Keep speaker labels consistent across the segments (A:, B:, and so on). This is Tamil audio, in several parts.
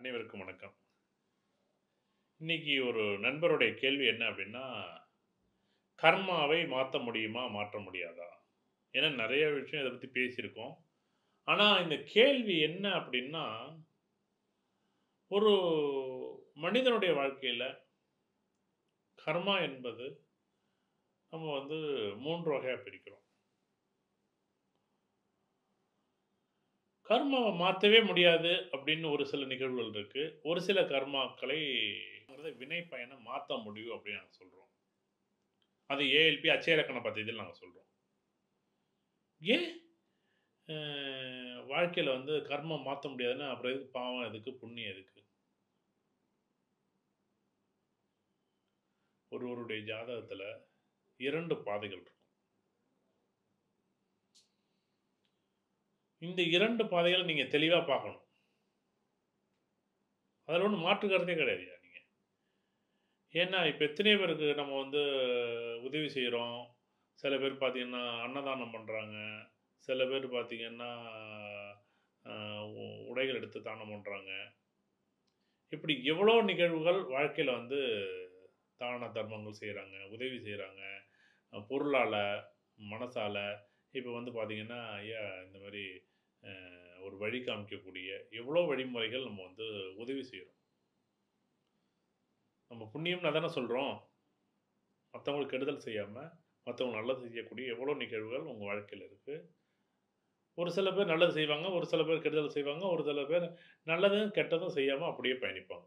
A: அனைவருக்கும் வணக்கம். இன்னைக்கு ஒரு நண்பருடைய கேள்வி என்ன அப்படின்னா, கர்மாவை மாத்த முடியுமா? மாற்ற முடியாதா? ஏன்னா நெறைய விஷயம் இத பத்தி பேசியிருக்கோம். ஆனா இந்த கேள்வி என்ன அப்படின்னா, ஒரு மனிதனுடைய வாழ்க்கையில கர்மா என்பது நம்ம வந்து 3 வகையா பிரிக்கிறோம். கர்மாவ மாத்தவே முடியாது அப்படின்னு ஒரு சில நிகழ்வுகள் இருக்கு. ஒரு சில கர்மாக்களை வினை பயன மாத்த முடியும் அப்படின்னு நாங்க சொல்றோம். அது ஏஎல்பி அட்சய இலக்கண பద్ధதியில நாங்க சொல்றோம். ஏன் அ வாழ்க்கையில வந்து கர்மம் மாத்த முடியாதுன்னா, அப்புறம் எதுக்கு பாவம் எதுக்கு? புண்ணியம் எதுக்கு? ஒருவருடைய ஜாதகத்துல 2 பாதைகள் இருக்கும். இந்த 2 பாதைகள நீங்க தெளிவா பார்க்கணும். அதுல ஒண்ணும் மாற்று கருத்தே கிடையாதுய்யா நீங்க. ஏன்னா, இப்ப எத்தனையோ பேருக்கு நம்ம வந்து உதவி செய்றோம். சில பேர் பார்த்தீங்கன்னா, அன்னதானம் பண்றாங்க. சில பேர் பார்த்தீங்கன்னா, அ உ உடைகள் எடுத்து தானம் பண்றாங்க. இப்படி எவ்வளோ நிகழ்வுகள் வாழ்க்கையில வந்து தான தர்மங்கள் செய்றாங்க, உதவி செய்றாங்க. அ பொருளால, மனசால. இப்ப வந்து பார்த்தீங்கன்னா, ஐயா இந்த மாரி அ ஒரு வழி காமிக்கக்கூடிய எவ்வளோ வழிமுறைகள் நம்ம வந்து உதவி செய்றோம். நம்ம புண்ணியம்னு அதானே சொல்றோம். மத்தவங்களுக்கு கெடுதல் செய்யாம, மத்தவங்களுக்கு நல்லது செய்யக்கூடிய எவ்வளோ நிகழ்வுகள் உங்க வாழ்க்கையில இருக்கு. ஒரு சில பேர் நல்லது செய்வாங்க. ஒரு சில பேர் கெடுதல் செய்வாங்க. ஒரு சில பேர் நல்லதும், கெட்டதும் செய்யாம அப்படியே பயணிப்பாங்க.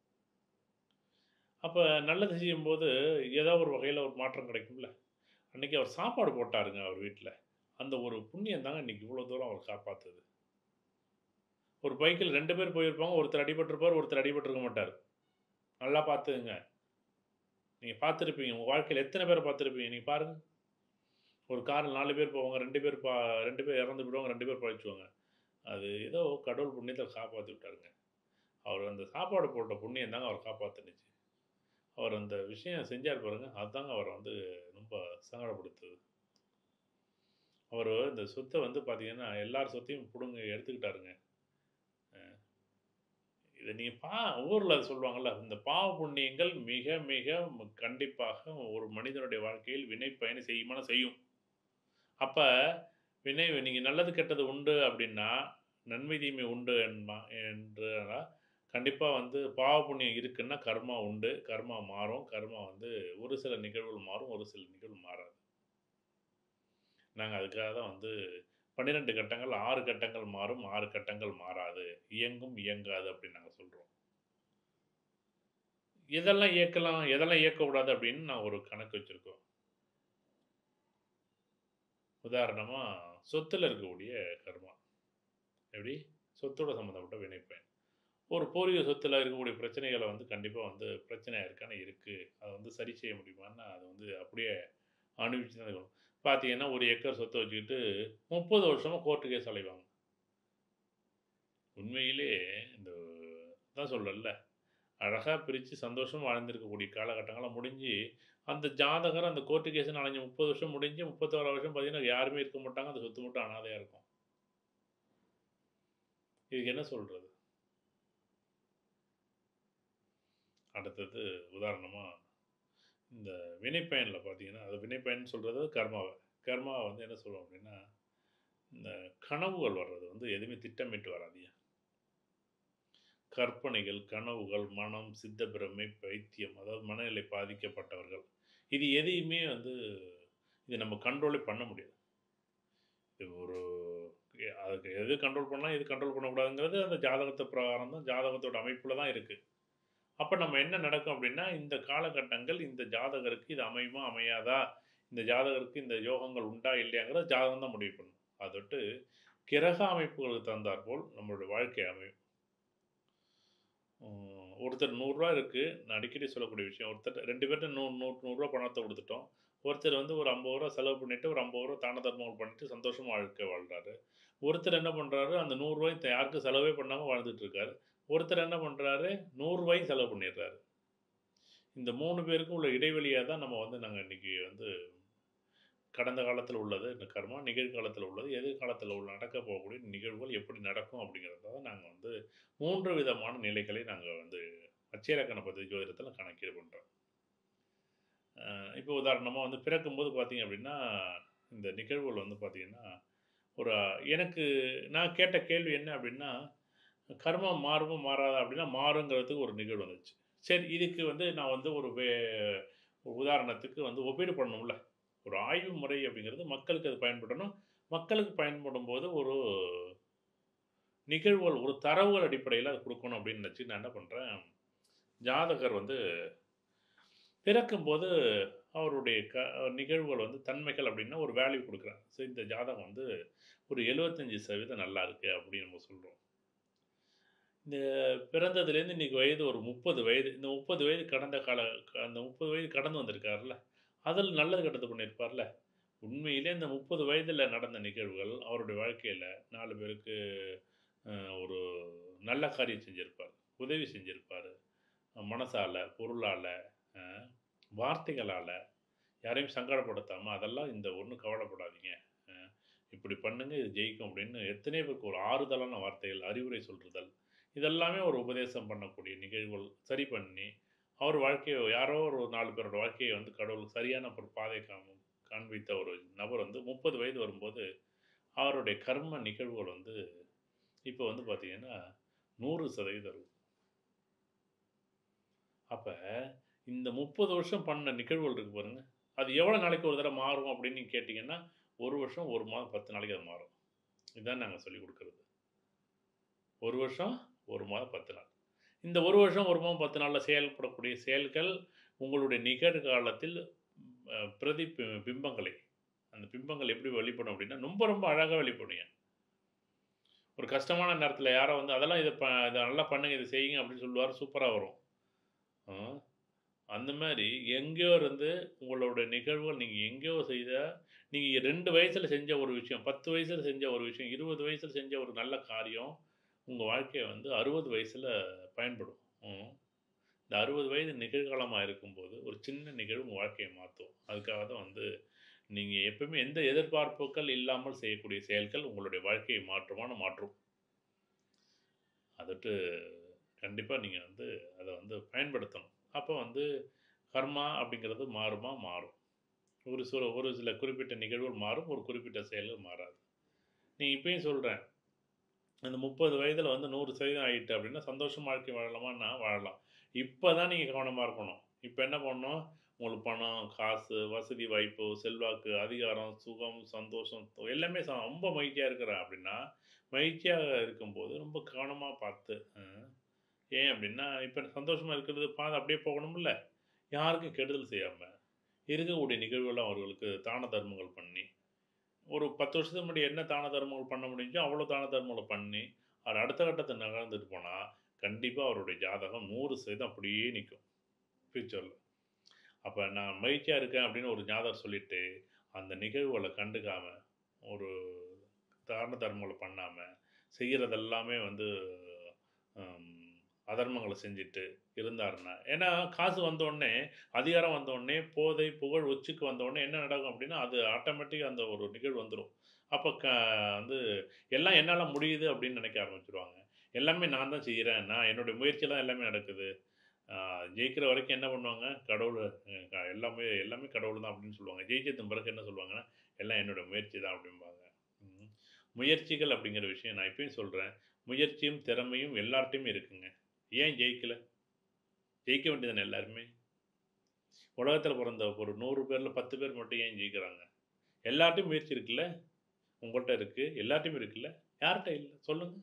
A: அப்ப நல்லது செய்யும்போது ஏதோ ஒரு வகையில ஒரு மாற்றம் கிடைக்கும்ல. அன்னைக்கு அவர் சாப்பாடு போட்டாருங்க அவர் வீட்ல. அந்த ஒரு புண்ணியம் தாங்க இன்னைக்கு இவ்வளோ தூரம் அவர காப்பாத்துது. ஒரு பைக்ல 2 பேர் போயிருப்பாங்க. ஒருத்தர் அடிபட்டுருப்பாரு, ஒருத்தர் அடிபட்டுருக்க மாட்டாரு. நல்லா பார்த்துக்கங்க. நீங்க பார்த்துருப்பீங்க. உங்க வாழ்க்கையில எத்தன பேர பார்த்துருப்பீங்க? நீங்க பாருங்க. ஒரு கார்ல 4 பேர் போவாங்க. 2 பேர் பா 2 பேர் இறந்து போயிடுவாங்க. 2 பேர் பொழச்சுவாங்க. அது ஏதோ கடவுள் புண்ணியத்துல காப்பாத்தி விட்டாருங்க. அவர் அந்த சாப்பாடு போட்ட புண்ணியம் தாங்க அவர காப்பாத்துனுச்சு. அவர் அந்த விஷயம் செஞ்சாரு பாருங்க. அதுதாங்க அவர வந்து ரொம்ப சங்கடப்படுத்துது. அவரு இந்த சொத்த வந்து பார்த்தீங்கன்னா, எல்லார் சொத்தையும் புடுங்க எடுத்துக்கிட்டாருங்க. அ இத நீங்க பா ஊர்ல சொல்லுவாங்கல்ல, இந்த பாவ புண்ணியங்கள் மிக மிக ம கண்டிப்பாக ஒரு மனிதனுடைய வாழ்க்கையில் வினை பயனை செய்யுமானா செய்யும். அப்ப வினை நீங்க நல்லது கெட்டது உண்டு அப்படின்னா, நன்மை தீமை உண்டு என்பா என்றா கண்டிப்பா வந்து பாவ புண்ணியம் இருக்குன்னா கர்மா உண்டு. கர்மா மாறும். கர்மா வந்து ஒரு சில நிகழ்வுகள் மாறும். ஒரு சில நிகழ்வு மாறாது. நாங்க அதுக்காக தான் வந்து 12 கட்டங்கள், 6 கட்டங்கள் மாறும். 6 கட்டங்கள் மாறாது. இயங்கும், இயங்காது அப்படின்னு நாங்க சொல்றோம். எதெல்லாம் இயக்கலாம், எதெல்லாம் இயக்கக்கூடாது அப்படின்னு நான் ஒரு கணக்கு வச்சிருக்கோம். உதாரணமா சொத்துல இருக்கக்கூடிய கர்மா. எப்படி? சொத்தோட சம்மந்தப்பட்ட வினை பயன். ஒரு பூர்வீக சொத்துல இருக்கக்கூடிய பிரச்சனைகள வந்து கண்டிப்பா வந்து பிரச்சனையா இருக்கான்னா இருக்கு. அத வந்து சரி செய்ய முடியுமான்னா, அது வந்து அப்படியே அனுபவிச்சு தான் இருக்கணும். பார்த்தீங்கன்னா, 1 ஏக்கர் சொத்த வச்சுக்கிட்டு 30 வருஷமா கோர்ட் கேஸ் அலைவாங்க. உண்மையிலேயே இந்த அதான் சொல்றேன்ல, அழகா பிரிச்சு சந்தோஷமா வாழ்ந்திருக்கக்கூடிய காலகட்டங்கள்லாம் முடிஞ்சு, அந்த ஜாதகர் அந்த கோர்ட் கேஸ்ன்னு அலைஞ்சு 30 வருஷம் முடிஞ்சு 31 வருஷம் பார்த்தீங்கன்னா, யாருமே இருக்க மாட்டாங்க. அந்த சொத்து மட்டும் அனாதையா இருக்கும். இதுக்கு என்ன சொல்றது? அடுத்தது உதாரணமா, இந்த வினைப்பயன்ல பார்த்தீங்கன்னா, அது வினைப்பயன் சொல்றது கர்மாவ. கர்மாவ வந்து என்ன சொல்லுவோம் அப்படின்னா, இந்த கனவுகள் வர்றது வந்து எதுவுமே திட்டமிட்டு வராதுய்யா. கற்பனைகள், கனவுகள், மனம், சித்த பிரமை, பைத்தியம் அதாவது மனநிலை பாதிக்கப்பட்டவர்கள். இது எதையுமே வந்து இது நம்ம கண்ட்ரோலே பண்ண முடியாது. இது ஒரு எ அதுக்கு எது கண்ட்ரோல் பண்ணலாம், எது கண்ட்ரோல் பண்ணக்கூடாதுங்கிறது அந்த ஜாதகத்து பிரகாரம் தான் ஜாதகத்தோட அமைப்புல தான் இருக்கு. அப்ப நம்ம என்ன நடக்கும் அப்படின்னா, இந்த காலகட்டங்கள் இந்த ஜாதகருக்கு இது அமையுமா? அமையாதா? இந்த ஜாதகருக்கு இந்த யோகங்கள் உண்டா? இல்லையாங்கிறத ஜாதகம் தான் முடிவு பண்ணும். அத விட்டு கிரக அமைப்புகளுக்கு தகுந்தாற்போல் நம்மளுடைய வாழ்க்கை அமையும். ம் ஒருத்தர் ரூ. 100 இருக்கு. நான் அடிக்கடி சொல்லக்கூடிய விஷயம். ஒருத்தர்ட்ட 2 பேர்ட்ட நூ நூ ரூ. 100 பணத்த குடுத்துட்டோம். ஒருத்தர் வந்து ஒரு ரூ. 50 செலவு பண்ணிட்டு, ஒரு ரூ. 50 தான தர்மங்கள் பண்ணிட்டு சந்தோஷமா வாழ்க்கை வாழ்றாரு. ஒருத்தர் என்ன பண்றாரு, அந்த ரூ. 100 யாருக்கும் செலவே பண்ணாம வாழ்ந்துட்டு இருக்காரு. ஒருத்தர் என்ன பண்றாரு, ரூ. 100 செலவு பண்ணிடுறாரு. இந்த 3 பேருக்கும் உள்ள இடைவெளியா தான் நம்ம வந்து நாங்க இன்னைக்கு வந்து கடந்த காலத்தில் உள்ளது இந்த கர்மா நிகழ்காலத்தில் உள்ளது எதிர்காலத்தில் உள்ள நடக்க போகக்கூடிய நிகழ்வுகள் எப்படி நடக்கும் அப்படிங்கிறத தான் நாங்கள் வந்து மூன்று விதமான நிலைகளை நாங்கள் வந்து அச்சேலக்கண பദ്ധதி ஜோதிடத்தில் கணக்கீடு பண்ணுறோம் இப்போ உதாரணமாக வந்து பிறக்கும்போது பார்த்தீங்க அப்படின்னா இந்த நிகழ்வுகள் வந்து பார்த்தீங்கன்னா ஒரு எனக்கு நான் கேட்ட கேள்வி என்ன அப்படின்னா கர்மம் மாறுமோ மாறாதா அப்படின்னா மாறுங்கிறதுக்கு ஒரு நிகழ்வு வந்துச்சு சரி இதுக்கு வந்து நான் வந்து ஒரு வே ஒரு உதாரணத்துக்கு வந்து ஒப்பீடு பண்ணணும்ல ஒரு ஆய்வு முறை அப்படிங்கிறது மக்களுக்கு அது பயன்படணும் மக்களுக்கு பயன்படும் போது ஒரு நிகழ்வுகள் ஒரு தரவுகள் அடிப்படையில் அது கொடுக்கணும் அப்படின்னு நினச்சி நான் என்ன பண்ணுறேன் ஜாதகர் வந்து பிறக்கும்போது அவருடைய க நிகழ்வுகள் வந்து தன்மைகள் அப்படின்னா ஒரு வேல்யூ கொடுக்குறேன் ஸோ இந்த ஜாதகம் வந்து ஒரு எழுபத்தஞ்சி சதவீதம் நல்லா இருக்குது அப்படின்னு நம்ம சொல்கிறோம் இந்த பிறந்ததுலேருந்து இன்றைக்கி வயது ஒரு முப்பது வயது இந்த முப்பது வயது கடந்த கால அந்த முப்பது வயது கடந்து வந்திருக்காருல்ல அதில் நல்லது கெட்டது பண்ணியிருப்பார்ல உண்மையிலே இந்த முப்பது வயதில் நடந்த நிகழ்வுகள் அவருடைய வாழ்க்கையில் நாலு பேருக்கு ஒரு நல்ல காரியம் செஞ்சுருப்பார் உதவி செஞ்சுருப்பார் மனசால் பொருளால் வார்த்தைகளால் யாரையும் சங்கடப்படுத்தாமல் அதெல்லாம் இந்த ஒன்றும் கவலைப்படாதீங்க இப்படி பண்ணுங்க இது ஜெயிக்கும் அப்படின்னு எத்தனை பேருக்கு ஒரு ஆறுதலான வார்த்தைகள் அறிவுரை சொல்கிறதல் இதெல்லாமே ஒரு உபதேசம் பண்ணக்கூடிய நிகழ்வுகள் சரி பண்ணி அவர் வாழ்க்கையை யாரோ ஒரு நாலு பேரோட வாழ்க்கையை வந்து கடவுள் சரியான ஒரு பாதை காம காண்பித்த ஒரு நபர் வந்து முப்பது வயது வரும்போது அவருடைய கர்ம நிகழ்வுகள் வந்து இப்போ வந்து பார்த்திங்கன்னா நூறு சதவீதம் இருக்கும் அப்போ இந்த முப்பது வருஷம் பண்ண நிகழ்வுகள் இருக்கு பாருங்கள் அது எவ்வளோ நாளைக்கு ஒரு தடவை மாறும் அப்படின்னு நீங்கள் கேட்டிங்கன்னா ஒரு வருஷம் ஒரு மாதம் பத்து நாளைக்கு அது மாறும் இதுதான் நாங்கள் சொல்லிக் கொடுக்குறது ஒரு வருஷம் ஒரு மாதம் பத்து நாள் இந்த ஒரு வருஷம் ஒரு மாதம் பத்து நாளில் செயல்படக்கூடிய செயல்கள் உங்களுடைய நிகழ்காலத்தில் பிரதி பிம்பங்களை அந்த பிம்பங்கள் எப்படி வெளிப்படும் அப்படின்னா ரொம்ப ரொம்ப அழகாக வெளிப்படுங்க ஒரு கஷ்டமான நேரத்தில் யாரோ வந்து அதெல்லாம் இதை ப இதை நல்லா பண்ணுங்க இதை செய்யுங்க அப்படின்னு சொல்லுவார் சூப்பராக வரும் அந்த மாதிரி எங்கேயோ இருந்து உங்களோட நிகழ்வுகள் நீங்கள் எங்கேயோ செய்த நீங்கள் ரெண்டு வயசில் செஞ்ச ஒரு விஷயம் பத்து வயசில் செஞ்ச ஒரு விஷயம் இருபது வயசில் செஞ்ச ஒரு நல்ல காரியம் உங்கள் வாழ்க்கையை வந்து அறுபது வயசில் பயன்படும் இந்த அறுபது வயது நிகழ்காலமாக இருக்கும்போது ஒரு சின்ன நிகழ்வு உங்கள் வாழ்க்கையை மாற்றும் அதுக்காக தான் வந்து நீங்கள் எப்பவுமே எந்த எதிர்பார்ப்புகள் இல்லாமல் செய்யக்கூடிய செயல்கள் உங்களுடைய வாழ்க்கையை மாற்றமான மாற்றும் அதட்டு கண்டிப்பாக நீங்கள் வந்து அதை வந்து பயன்படுத்தணும் அப்போ வந்து கர்மா அப்படிங்கிறது மாறுமா மாறும் ஒரு சில ஒரு சில குறிப்பிட்ட நிகழ்வுகள் மாறும் ஒரு குறிப்பிட்ட செயல்கள் மாறாது நீ இப்பயும் சொல்கிறேன் அந்த முப்பது வயதில் வந்து நூறு சதவீதம் ஆகிட்டு அப்படின்னா சந்தோஷம் வாழ்க்கை வாழலாமான்னா வாழலாம் இப்போ தான் நீங்கள் கவனமாக இருக்கணும் இப்போ என்ன பண்ணணும் உங்களுக்கு பணம் காசு வசதி வாய்ப்பு செல்வாக்கு அதிகாரம் சுகம் சந்தோஷம் எல்லாமே ரொம்ப மகிழ்ச்சியாக இருக்கிறேன் அப்படின்னா மகிழ்ச்சியாக இருக்கும்போது ரொம்ப கவனமாக பார்த்து ஏன் அப்படின்னா இப்போ சந்தோஷமாக இருக்கிறது பாதை அப்படியே போகணும்ல யாருக்கும் கெடுதல் செய்யாமல் இருக்கக்கூடிய நிகழ்வுகளை அவர்களுக்கு தான தர்மங்கள் பண்ணி ஒரு பத்து வருஷத்துக்கு முன்னாடி என்ன தான தர்மங்கள் பண்ண முடிஞ்சோ அவ்வளோ தான தர்மங்களை பண்ணி அவர் அடுத்த கட்டத்தை நகர்ந்துட்டு போனால் கண்டிப்பாக அவருடைய ஜாதகம் நூறு சதவீதம் அப்படியே நிற்கும் ஃப்யூச்சரில் அப்போ நான் மகிழ்ச்சியாக இருக்கேன் அப்படின்னு ஒரு ஜாதகம் சொல்லிவிட்டு அந்த நிகழ்வுகளை கண்டுக்காமல் ஒரு தான தர்மங்களை பண்ணாமல் செய்கிறதெல்லாமே வந்து அதர்மங்களை செஞ்சுட்டு இருந்தாருன்னா ஏன்னா காசு வந்தோடனே அதிகாரம் வந்தோடனே போதை புகழ் உச்சிக்கு வந்தோடனே என்ன நடக்கும் அப்படின்னா அது ஆட்டோமேட்டிக் அந்த ஒரு நிகழ்வு வந்துடும் அப்போ க வந்து எல்லாம் என்னால் முடியுது அப்படின்னு நினைக்க ஆரம்பிச்சிருவாங்க எல்லாமே நான் தான் செய்கிறேன் நான் என்னுடைய முயற்சியெல்லாம் எல்லாமே நடக்குது ஜெயிக்கிற வரைக்கும் என்ன பண்ணுவாங்க கடவுள் எல்லாமே எல்லாமே கடவுள் தான் அப்படின்னு சொல்லுவாங்க ஜெயிச்சது பிறகு என்ன சொல்லுவாங்கன்னா எல்லாம் என்னோடய முயற்சி தான் அப்படிம்பாங்க முயற்சிகள் அப்படிங்கிற விஷயம் நான் இப்பயும் சொல்கிறேன் முயற்சியும் திறமையும் எல்லார்ட்டையுமே இருக்குங்க ஏன் ஜெயிக்கலை ஜெயிக்க வேண்டியதானே எல்லாருமே உலகத்தில் பிறந்த ஒரு நூறு பேரில் பத்து பேர் மட்டும் ஏன் ஜெயிக்கிறாங்க எல்லார்ட்டையும் முயற்சி இருக்குல்ல உங்கள்கிட்ட இருக்குது எல்லார்ட்டையும் இருக்குல்ல யார்கிட்ட இல்லை சொல்லுங்கள்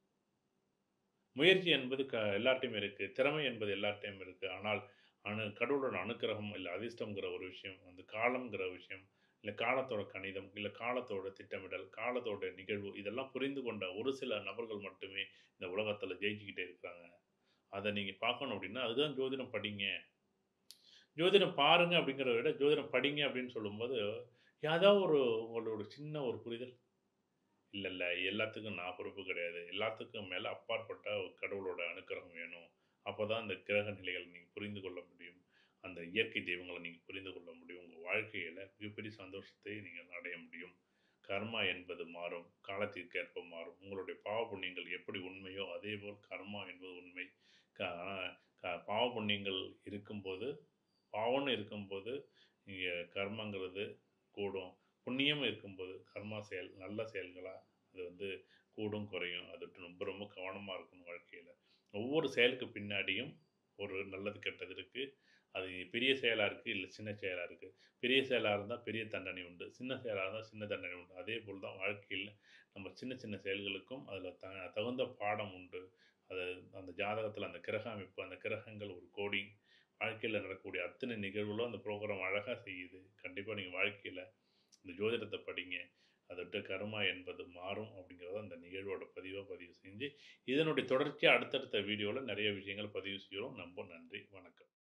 A: முயற்சி என்பது க எல்லார்ட்டையும் இருக்குது திறமை என்பது எல்லார்ட்டையும் இருக்குது ஆனால் அணு கடவுளோட அனுக்கிரகம் இல்லை அதிர்ஷ்டங்கிற ஒரு விஷயம் அந்த காலம்ங்கிற விஷயம் இல்லை காலத்தோட கணிதம் இல்லை காலத்தோட திட்டமிடல் காலத்தோட நிகழ்வு இதெல்லாம் புரிந்து கொண்ட ஒரு சில நபர்கள் மட்டுமே இந்த உலகத்தில் ஜெயிச்சுக்கிட்டே இருக்கிறாங்க அதை நீங்கள் பார்க்கணும் அப்படின்னா அதுதான் ஜோதிடம் படிங்க ஜோதிடம் பாருங்க அப்படிங்கிறத விட ஜோதிடம் படிங்க அப்படின்னு சொல்லும்போது ஏதாவது ஒரு உங்களோட சின்ன ஒரு புரிதல் இல்லை இல்லை எல்லாத்துக்கும் நான் பொறுப்பு கிடையாது எல்லாத்துக்கும் மேலே அப்பாற்பட்ட ஒரு கடவுளோட அனுக்கிரகம் வேணும் அப்போ தான் அந்த கிரக நிலைகளை நீங்கள் புரிந்து கொள்ள முடியும் அந்த இயற்கை தெய்வங்களை நீங்கள் புரிந்து கொள்ள முடியும் உங்கள் வாழ்க்கையில மிகப்பெரிய சந்தோஷத்தை நீங்கள் அடைய முடியும். கர்மா என்பது மாறும். காலத்திற்கேற்ப மாறும். உங்களுடைய பாவ புண்ணியங்கள் எப்படி உண்மையோ, அதேபோல் கர்மா என்பது உண்மை. க ஆனா க பாவ புண்ணியங்கள் இருக்கும்போது பாவம்னு இருக்கும்போது, இங்க கர்மங்கிறது கூடும். புண்ணியம் இருக்கும்போது, கர்மா செயல் நல்ல செயல்களா அது வந்து கூடும், குறையும். அது ரொம்ப ரொம்ப கவனமா இருக்கணும் வாழ்க்கையில. ஒவ்வொரு செயலுக்கு பின்னாடியும் ஒரு நல்லது, கெட்டது இருக்கு. அது பெரிய செயலா இருக்கு, இல்ல சின்ன செயலா இருக்கு. பெரிய செயலா இருந்தா பெரிய தண்டனை உண்டு. சின்ன செயலா இருந்தா சின்ன தண்டனை உண்டு. அதேபோல் தான் வாழ்க்கையில நம்ம சின்ன சின்ன செயல்களுக்கும் அதில த தகுந்த பாடம் உண்டு. அது அந்த ஜாதகத்தில அந்த கிரக அமைப்பு, அந்த கிரகங்கள் ஒரு கோடி வாழ்க்கையில நடக்கக்கூடிய அத்தனை நிகழ்வுகளும் அந்த ப்ரோகிராம் அழகா செய்யுது. கண்டிப்பா நீங்க வாழ்க்கையில இந்த ஜோதிடத்த படிங்க. அத விட்டு கர்மா என்பது மாறும் அப்படிங்கிறத அந்த நிகழ்வோட பதிவா பதிவு செஞ்சு, இதனுடைய தொடர்ச்சியா அடுத்தடுத்த வீடியோல நெறைய விஷயங்கள் பதிவு செய்றோம். ரொம்ப நன்றி. வணக்கம்.